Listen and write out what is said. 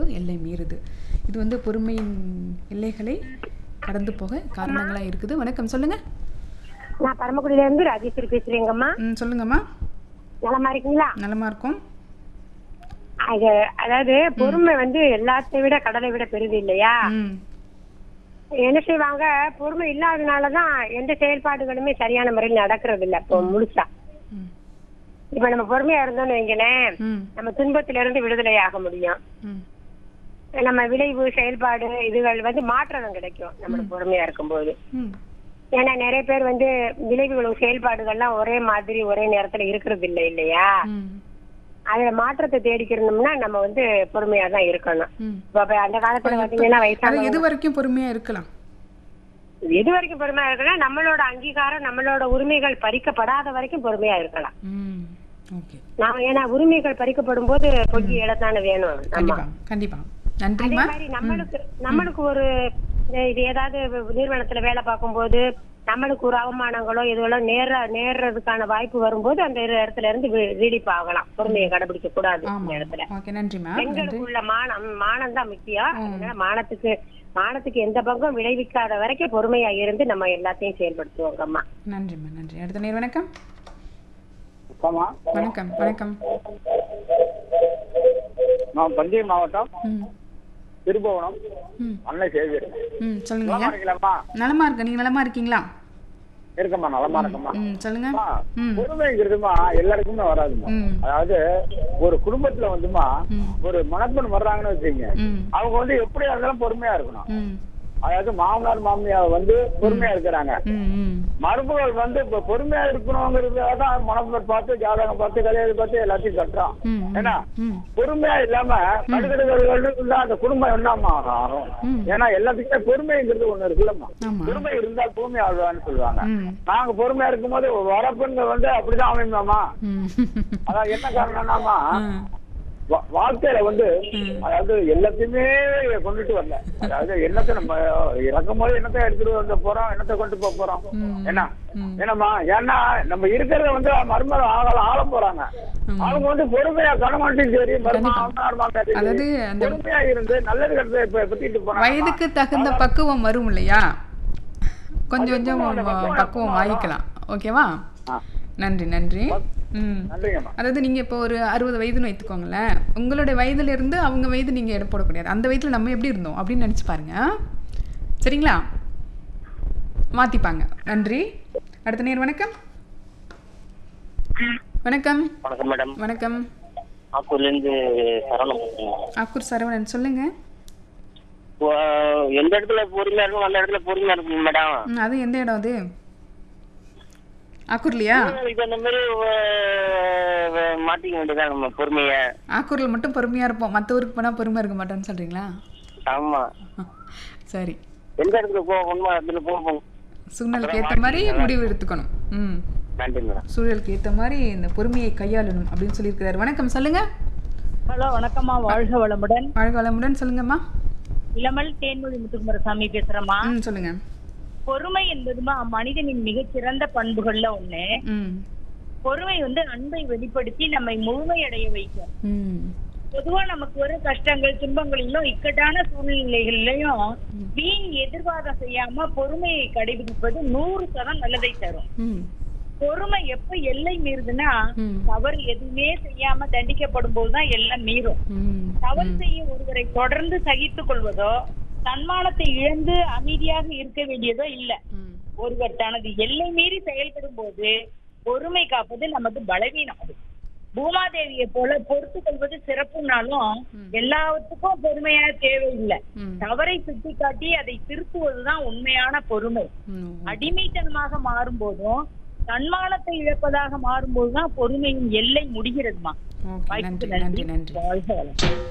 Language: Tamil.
எல்லை மீறுது இது வந்து பொறுமையின் எல்லைகளை கடந்து போக காரணங்களாக இருக்குது வணக்கம் சொல்லுங்கள் நான் பரமக்குடியில இருந்து ராஜேஸ்வரி பேசுறேங்கம்மா ம் சொல்லுங்கம்மா நலமா இருக்கீங்களா நலமா இருக்கும் அது அதாவது பொறுமை வந்து எல்லாத்தை விட கடலை விட பெருது இல்லையா ம் என்ன செய்வாங்க பொறுமை இல்லாதனாலதான் எந்த செயல்பாடுகளுமே சரியான முறையில் நடக்கிறது இல்ல இப்போ முழுசா ம் இப்ப நம்ம பொறுமையா இருந்தோம்னு வைங்களேன் ம் நம்ம துன்பத்தில இருந்து விடுதலை ஆக முடியும் ம் நம்ம விளைவு செயல்பாடு இதுகள் வந்து மாற்றம் கிடைக்கும் நம்மளுக்கு பொறுமையா இருக்கும்போது ம் ஏன்னா நிறைய பேர் வந்து விளைவுகள் செயல்பாடுகள்லாம் ஒரே மாதிரி ஒரே நேரத்துல இருக்கிறது இல்லை இல்லையா ம் அதுல மாற்றத்தை தேடிக்கிறோம்னா நம்ம வந்து பொறுமையா தான் இருக்கணும் ம் இப்ப அப்ப அந்த காலத்துல பாத்தீங்கன்னா அது வயசான எது வரைக்கும் பொறுமையாக இருக்கலாம் எது வரைக்கும் பொறுமையா இருக்கலாம் நம்மளோட அங்கீகாரம் நம்மளோட உரிமைகள் பறிக்கப்படாத வரைக்கும் பொறுமையா இருக்கலாம் ம் ஓகே நாம ஏன்னா உரிமைகள் பறிக்கப்படும் போது பொய் இழத்தானே வேணும் ஆமா கண்டிப்பாக கண்டிப்பாக அதே நன்றிம்மா மாதிரி நம்மளுக்கு நம்மளுக்கு ஒரு அஹ், இது ஏதாவது நிறுவனத்துல வேலை பார்க்கும்போது நம்மளுக்கு ஒரு அவமானங்களோ இதுகளோ நேர நேர்றதுக்கான வாய்ப்பு வரும்போது அந்த இடத்துல இருந்து ரீடிப் ஆகலாம் பொறுமையை கடைபிடிக்க கூடாது இந்த ஆமாம் இடத்துல ஓகே நன்றிம்மா நன்றி பெண்களுக்கு உள்ள மானம் மானம் தான் முக்கியம் அதனால மானத்துக்கு மானத்துக்கு எந்த பங்கும் விளைவிக்காத வரைக்கும் பொறுமையா இருந்து நம்ம எல்லாத்தையும் செயல்படுத்துவோங்க அம்மா நன்றிம்மா நன்றி அடுத்த நேர் வணக்கம் ஆமா வணக்கம் வணக்கம் நான் தஞ்சை மாவட்டம் ம் திருபுவனம் ம் அன்னை சேவியர் ம் சொல்லுங்க நலமா ஐயா இருக்கீங்களாம்மா நலமா இருக்க நீங்க நலமா இருக்கீங்களா இருக்கம்மா நலமா இருக்கம்மா ம் சொல்லுங்க அம்மா, ம் பொறுமைங்கிறதுமா எல்லாருக்குமே வராதுமா ம் அதாவது ஒரு குடும்பத்துல வந்துமா ம் ஒரு மணப்பெண் வர்றாங்கன்னு வச்சுக்கோங்க ம் அவங்க வந்து எப்படியா இருந்தாலும் பொறுமையா இருக்கணும் ம் அதாவது மாமனார் மாமியார் வந்து பொறுமையா இருக்கிறாங்க ம் ம் மருமகள் வந்து இப்ப பொறுமையா இருக்கணுங்கிறதுதான் மணப்பெண் பார்த்து ஜாதகம் பார்த்து கல்யாணம் பார்த்து எல்லாத்தையும் கட்டுறோம் ம் ஏன்னா ம் பொறுமையா இல்லாம கடுகடுகள் அந்த குடும்பம் என்னமா ஆகும் ம். ஏன்னா எல்லாத்துக்குமே பொறுமைங்கிறது ஒண்ணு இருக்குல்லம்மா ஆமா பொறுமை இருந்தால் பூமி ஆழ்வான்னு சொல்லுவாங்க ம் நாங்க பொறுமையா இருக்கும்போது வரப்பெண்கள் வந்து அப்படிதான் அமைமாமா ம் அதான் என்ன காரணம்னாமா ம் வா- வாழ்க்கையில வந்து அதாவது எல்லாத்தையுமே கொண்டுட்டு வரல அதாவது என்னத்தை நம்ம இறக்கும் போது என்னத்தை எடுத்துட்டு வந்து போறோம் என்னத்தை கொண்டு போக போறோம் ம். என்ன ம். என்னம்மா ஏன்னா நம்ம இருக்கிறத வந்து மருமகள் ஆகல ஆள போறாங்க ம். அவங்க வந்து பொறுமையா கணவன்ட்டையும் சரி மருமகன் கண்டிப்பா. மாமனார் மாமியார்ட்டையும் அதாவது சரி, அந்த பொறுமையா இருந்து நல்லது கருத்தை இப்ப பத்திட்டு போறாங்க வயதுக்கு தகுந்த பக்குவம் வரும் இல்லையா கொஞ்சம் கொஞ்சம் பக்குவம் ஆகிக்கலாம் ஓகேவா ஆ. நன்றி நன்றி ம் நன்றிங்கம்மா அதாவது நீங்கள் இப்போ ஒரு அறுபது வயதுன்னு வைத்துக்கோங்களேன் உங்களுடைய வயதுல இருந்து அவங்க வயது நீங்கள் எடை போடக்கூடாது அந்த வயதில் நம்ம எப்படி இருந்தோம் அப்படின்னு நினச்சி பாருங்க சரிங்களா மாற்றிப்பாங்க நன்றி அடுத்த நேர் வணக்கம் வணக்கம் வணக்கம் மேடம் வணக்கம் ஆக்கூர்லேருந்து சரவணம் பேசுறேன். ஆக்கூர் சரவணன் சொல்லுங்க இப்போ எந்த இடத்துல பொறுமையா இருக்கும் அந்த இடத்துல பொறுமையா இருக்கும் மேடம் ம், அது எந்த இடம் அது ஆக்கூர்லையா இது அந்த மாதிரி அஹ், அஹ், மாத்திக்க வேண்டியதான் நம்ம பொறுமைய ஆக்கூரில் மட்டும் பொறுமையாக இருப்போம் மற்ற ஊருக்கு போனால் பொறுமையாக இருக்க மாட்டோம்னு சொல்கிறீங்களா ஆமா சரி எந்த இடத்துல போகணுமோ இடத்துல போவோம் சூழ்நிலைக்கு ஏற்ற மாதிரி முடிவு எடுத்துக்கணும் ம் நன்றி மேடம் சூழலுக்கு ஏற்ற மாதிரி இந்த பொறுமையை கையாளணும் அப்படின்னு சொல்லியிருக்கிறாரு வணக்கம் சொல்லுங்க ஹலோ வணக்கம்மா வாழ்க வளமுடன் வாழ்க வளமுடன் சொல்லுங்கம்மா இளமல் தேன்மொழி முத்துக்குமாரசாமி பேசுறேம்மா ம் சொல்லுங்க பொறுமை என்பதுமா மனிதனின் மிகச்சிறந்த பண்புகள்ல ஒண்ணு ம் பொறுமை வந்து அன்பை வெளிப்படுத்தி நம்மை முழுமையடைய வைக்கும் ம் பொதுவா நமக்கு வரும் கஷ்டங்கள் துன்பங்களிலும் இக்கட்டான சூழ்நிலைகளிலையும் வீண் எதிர்வாதம் செய்யாம பொறுமையை கடைபிடிப்பது நூறு சதம் நல்லதை தரும் ம் பொறுமை எப்ப எல்லை மீறுதுன்னா ம். தவறு எதுவுமே செய்யாம தண்டிக்கப்படும் போதுதான் எல்லாம் மீறும் ம் தவறு செய்ய ஒருவரை தொடர்ந்து சகித்துக் கொள்வதோ தன்மானத்தை இழந்து அமைதியாக இருக்க வேண்டியதோ இல்ல ம் ஒருவர் தனது எல்லை மீறி செயல்படும் போது பொறுமை காப்பது நமது பலவீனம் அது பூமாதேவியை போல பொறுத்து கொள்வது சிறப்புனாலும் எல்லாத்துக்கும் பொறுமையா தேவையில்லை ம். தவறை சுட்டிக்காட்டி அதை திருத்துவதுதான் உண்மையான பொறுமை ம் அடிமைத்தனமாக மாறும் போதும் தன்மானத்தை இழப்பதாக மாறும்போதுதான் பொறுமையின் எல்லை முடிகிறதுமா ஓகே நன்றி நன்றி நன்றி வாழ்க வளம்